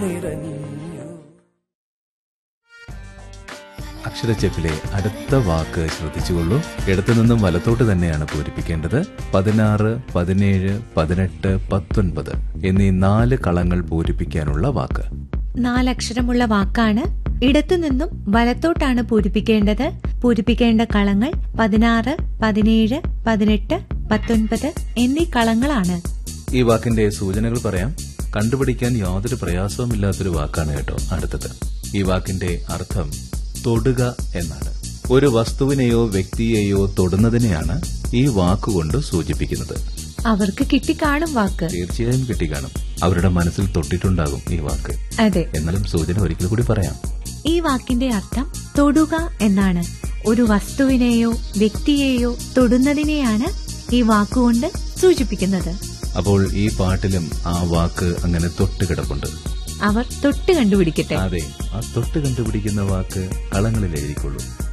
നിറഞ്ഞു അക്ഷരച്ചെപ്പിലെ അടുത്ത വാക്ക് ശ്രദ്ധിച്ചുകൊള്ളൂ ഇടത്തു നിന്നും വലത്തോട്ട് തന്നെയാണ് പൂരിപ്പിക്കേണ്ടത് പതിനാറ് പതിനേഴ് പതിനെട്ട് പത്തൊൻപത് എന്നീ നാല് കളങ്ങൾ പൂരിപ്പിക്കാനുള്ള വാക്ക് നാലക്ഷരമുള്ള വാക്കാണ് ഇടത്തുനിന്നും വലത്തോട്ടാണ് പൂരിപ്പിക്കേണ്ടത് പൂരിപ്പിക്കേണ്ട കളങ്ങൾ പതിനാറ് പതിനേഴ് പതിനെട്ട് പത്തൊൻപത് എന്നീ കളങ്ങളാണ് ഈ വാക്കിന്റെ സൂചനകൾ പറയാം കണ്ടുപിടിക്കാൻ യാതൊരു പ്രയാസവുമില്ലാത്തൊരു വാക്കാണ് കേട്ടോ അടുത്തത് ഈ വാക്കിന്റെ അർത്ഥം തൊടുക എന്നാണ് ഒരു വസ്തുവിനെയോ വ്യക്തിയെയോ തൊടുന്നതിനെയാണ് ഈ വാക്കുകൊണ്ട് സൂചിപ്പിക്കുന്നത് അവർക്ക് കിട്ടിക്കാണും വാക്ക് തീർച്ചയായും കിട്ടിക്കാണും അവരുടെ മനസ്സിൽ തൊട്ടിട്ടുണ്ടാകും ഈ വാക്ക് അതെ എന്നാലും സൂചന ഒരിക്കൽ കൂടി പറയാം ഈ വാക്കിന്റെ അർത്ഥം തൊടുക എന്നാണ് ഒരു വസ്തുവിനെയോ വ്യക്തിയെയോ തൊടുന്നതിനെയാണ് ഈ വാക്കുകൊണ്ട് സൂചിപ്പിക്കുന്നത് അപ്പോൾ ഈ പാട്ടിലും ആ വാക്ക് അങ്ങനെ തൊട്ട് കിടപ്പുണ്ട് അവർ തൊട്ട് കണ്ടുപിടിക്കട്ടെ അതെ ആ തൊട്ട് കണ്ടുപിടിക്കുന്ന വാക്ക് കളങ്ങളിൽ എഴുതിക്കൊള്ളൂ